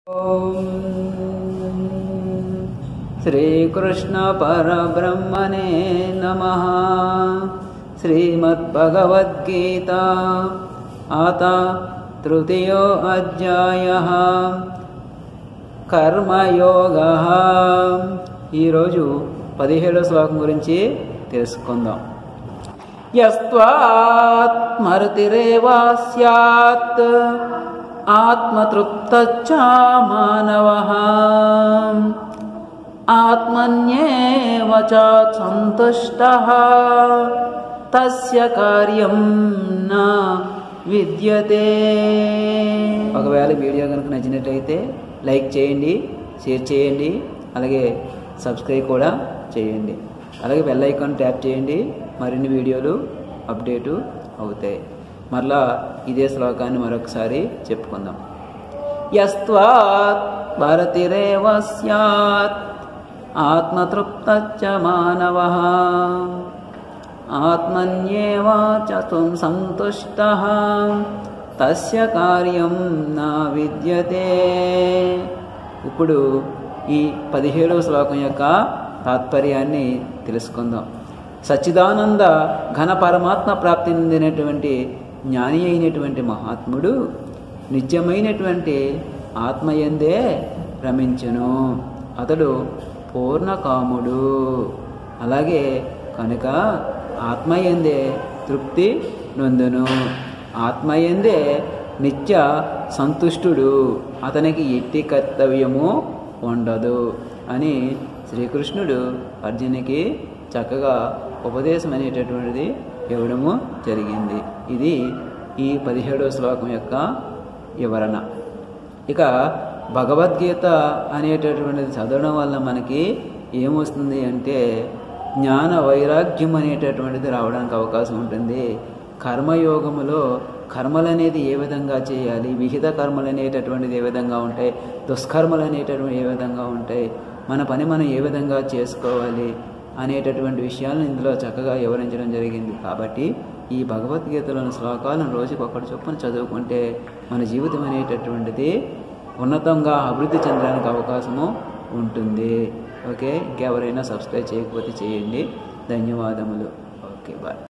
श्रीकृष्णपरब्रह्मणे नमः श्रीमद्भगवद्गीता आता तृतीयो अध्यायः కర్మయోగ ఈరోజు పదిహేడో శ్లోకం గురించి తెలుసుకుందాం యస్త్వాత్మరతిరేవా స్యాత్ ఆత్మతృప్తచ్చ మానవ ఆత్మన్యేవ చ సంతుష్ట తస్య కార్యం నా విద్యతే ఒకవేళ వీడియో కనుక నచ్చినట్లయితే లైక్ చేయండి షేర్ చేయండి అలాగే సబ్స్క్రైబ్ కూడా చేయండి అలాగే బెల్ ఐకాన్ ట్యాప్ చేయండి మరిన్ని వీడియోలు అప్డేటు అవుతాయి మరలా ఇదే శ్లోకాన్ని మరొకసారి చెప్పుకుందాం యస్త్వాత్ భారతిరేవ స్యాత్ ఆత్మతృప్తచ్చ మానవ ఆత్మన్యేవ చ త్వం సంతుష్ట తస్య కార్యం నా విద్యతే ఇప్పుడు ఈ పదిహేడవ శ్లోకం యొక్క తాత్పర్యాన్ని తెలుసుకుందాం సచ్చిదానంద ఘన పరమాత్మ ప్రాప్తి చెందినటువంటి జ్ఞాని అయినటువంటి మహాత్ముడు నిత్యమైనటువంటి ఆత్మయందే రమించును అతడు పూర్ణకాముడు అలాగే కనుక ఆత్మయందే తృప్తి నొందును ఆత్మయందే నిత్య సంతుష్టుడు అతనికి ఎట్టి కర్తవ్యము ఉండదు అని శ్రీకృష్ణుడు అర్జునికి చక్కగా ఉపదేశం అనేటటువంటిది ఇవ్వడము జరిగింది ఇది ఈ పదిహేడవ శ్లోకం యొక్క వివరణ ఇక భగవద్గీత అనేటటువంటిది చదవడం వల్ల మనకి ఏమొస్తుంది అంటే జ్ఞాన వైరాగ్యం అనేటటువంటిది రావడానికి అవకాశం ఉంటుంది కర్మయోగములో కర్మలు అనేది ఏ విధంగా చేయాలి విహిత కర్మలు అనేటటువంటిది ఏ విధంగా ఉంటాయి దుష్కర్మలు అనేటటువంటి ఏ విధంగా ఉంటాయి మన పని మనం ఏ విధంగా చేసుకోవాలి అనేటటువంటి విషయాలను ఇందులో చక్కగా వివరించడం జరిగింది కాబట్టి ఈ భగవద్గీతలోని శ్లోకాలను రోజుకొకటి చొప్పున చదువుకుంటే మన జీవితం అనేటటువంటిది ఉన్నతంగా అభివృద్ధి చెందడానికి అవకాశము ఉంటుంది ఓకే ఇంకెవరైనా సబ్స్క్రైబ్ చేయకపోతే చేయండి ధన్యవాదములు ఓకే బాయ్